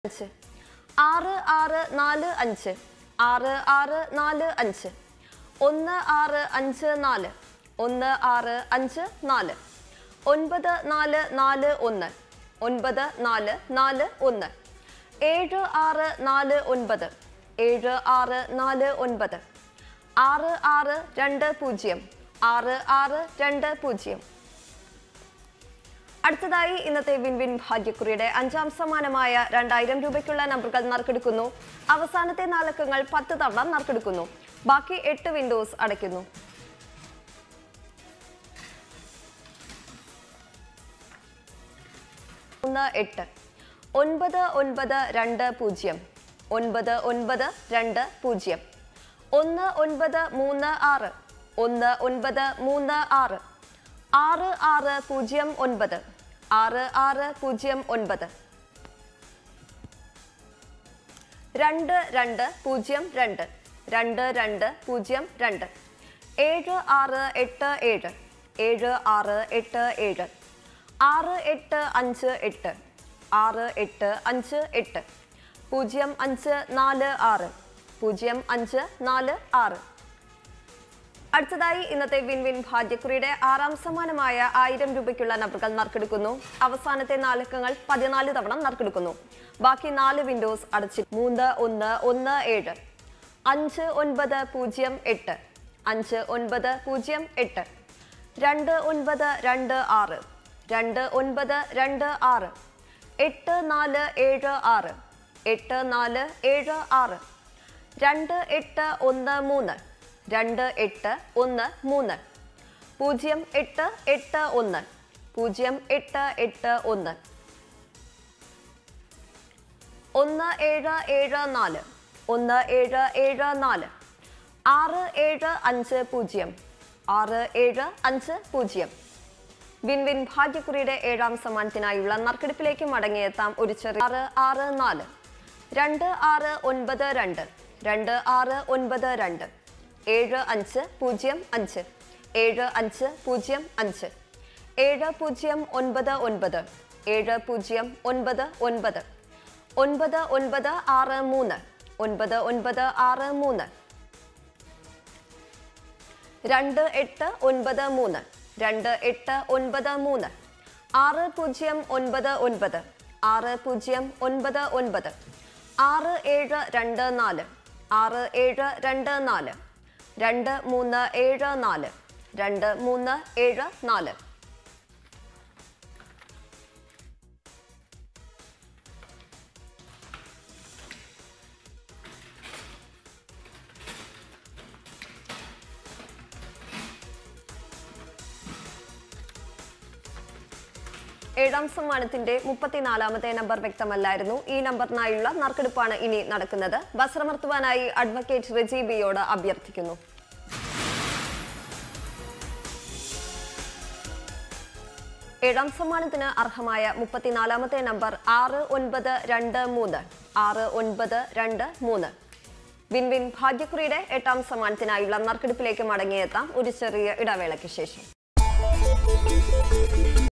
അഞ്ച് ആറ് ആറ് നാല് അഞ്ച് ആറ് ആറ് നാല് അഞ്ച് ഒന്ന് ആറ് അഞ്ച് നാല് ഒന്ന് ആറ് അഞ്ച് നാല് ഒൻപത് നാല് നാല് ഒന്ന് ഒൻപത് നാല് നാല് ഒന്ന് ഏഴ് ആറ് നാല് ഒൻപത് ഏഴ് ആറ് നാല് ഒൻപത് ആറ് ആറ് രണ്ട് പൂജ്യം ആറ് ആറ് രണ്ട് പൂജ്യം അടുത്തതായി ഇന്നത്തെ വിൻ വിൻ ഭാഗ്യക്കുറിയുടെ അഞ്ചാം സമ്മാനമായ രണ്ടായിരം രൂപയ്ക്കുള്ള നമ്പറുകൾ നറുക്കെടുക്കുന്നു അവസാനത്തെ നാലക്കങ്ങൾ പത്ത് തവണ നറുക്കെടുക്കുന്നു ബാക്കി എട്ട് വിൻഡോസ് അടയ്ക്കുന്നു ഒന്ന് എട്ട് ഒൻപത് ഒൻപത് രണ്ട് പൂജ്യം ഒൻപത് ഒൻപത് രണ്ട് പൂജ്യം ഒന്ന് ഒൻപത് മൂന്ന് ആറ് ഒന്ന് ഒൻപത് മൂന്ന് ആറ് ആറ് ആറ് പൂജ്യം ഒൻപത് ആറ് ആറ് പൂജ്യം ഒൻപത് രണ്ട് രണ്ട് പൂജ്യം രണ്ട് രണ്ട് രണ്ട് പൂജ്യം രണ്ട് ഏഴ് ആറ് എട്ട് ഏഴ് ഏഴ് ആറ് എട്ട് ഏഴ് ആറ് എട്ട് അഞ്ച് എട്ട് ആറ് എട്ട് അഞ്ച് എട്ട് പൂജ്യം അഞ്ച് നാല് ആറ് പൂജ്യം അഞ്ച് നാല് ആറ് അടുത്തതായി ഇന്നത്തെ വിൻ വിൻ ഭാഗ്യക്കുറിയുടെ ആറാം സമ്മാനമായ ആയിരം രൂപയ്ക്കുള്ള നമ്പറുകൾ നറുക്കെടുക്കുന്നു അവസാനത്തെ നാലക്കങ്ങൾ പതിനാല് തവണ നറുക്കെടുക്കുന്നു ബാക്കി നാല് വിൻഡോസ് അടച്ച് മൂന്ന് ഒന്ന് ഒന്ന് ഏഴ് അഞ്ച് ഒൻപത് പൂജ്യം എട്ട് അഞ്ച് ഒൻപത് പൂജ്യം എട്ട് രണ്ട് ഒൻപത് രണ്ട് ആറ് രണ്ട് ഒൻപത് രണ്ട് ആറ് എട്ട് നാല് ഏഴ് ആറ് എട്ട് നാല് ഏഴ് ആറ് രണ്ട് എട്ട് ഒന്ന് മൂന്ന് രണ്ട് എട്ട് ഒന്ന് മൂന്ന് പൂജ്യം എട്ട് എട്ട് ഒന്ന് പൂജ്യം എട്ട് എട്ട് ഒന്ന് ഒന്ന് ഏഴ് ഏഴ് നാല് ഒന്ന് ഏഴ് ഏഴ് നാല് ആറ് ഏഴ് അഞ്ച് പൂജ്യം ആറ് ഏഴ് അഞ്ച് പൂജ്യം വിൻ വിൻ ഭാഗ്യക്കുറിയുടെ ഏഴാം സമ്മാനത്തിനായുള്ള നറുക്കെടുപ്പിലേക്ക് മടങ്ങിയെത്താം ഒരു ചെറിയ ആറ് ആറ് നാല് രണ്ട് ആറ് ഒൻപത് രണ്ട് രണ്ട് ആറ് ഒൻപത് രണ്ട് ഏഴ് അഞ്ച് പൂജ്യം അഞ്ച് ഏഴ് അഞ്ച് പൂജ്യം അഞ്ച് ഏഴ് പൂജ്യം ഒൻപത് ഒൻപത് ഏഴ് പൂജ്യം ഒൻപത് ഒൻപത് ഒൻപത് ഒൻപത് ആറ് മൂന്ന് ഒൻപത് ഒൻപത് ആറ് മൂന്ന് രണ്ട് എട്ട് ഒൻപത് മൂന്ന് രണ്ട് എട്ട് ഒൻപത് മൂന്ന് ആറ് പൂജ്യം ഒൻപത് ഒൻപത് ആറ് പൂജ്യം ഒൻപത് ഒൻപത് ആറ് ഏഴ് രണ്ട് നാല് ആറ് ഏഴ് രണ്ട് നാല് രണ്ട് മൂന്ന് ഏഴ് നാല് രണ്ട് മൂന്ന് ഏഴ് നാല് ഏഴാം സമ്മാനത്തിന്റെ മുപ്പത്തിനാലാമത്തെ നമ്പർ വ്യക്തമല്ലായിരുന്നു ഈ നമ്പറിനായുള്ള നറുക്കെടുപ്പാണ് ഇനി നടക്കുന്നത് വസ്ത്രമർത്തുവാനായി അഡ്വക്കേറ്റ് റെജി ബിയോട് അഭ്യർത്ഥിക്കുന്നു ഏഴാം സമ്മാനത്തിന് അർഹമായ മുപ്പത്തിനാലാമത്തെ നമ്പർ ആറ് ഒൻപത് രണ്ട് മൂന്ന് ആറ് ഒൻപത് രണ്ട് മൂന്ന് വിൻ വിൻ ഭാഗ്യക്കുറിയുടെ എട്ടാം സമ്മാനത്തിനായുള്ള നറുക്കെടുപ്പിലേക്ക് മടങ്ങിയെത്താം ഒരു ചെറിയ ഇടവേളയ്ക്ക് ശേഷം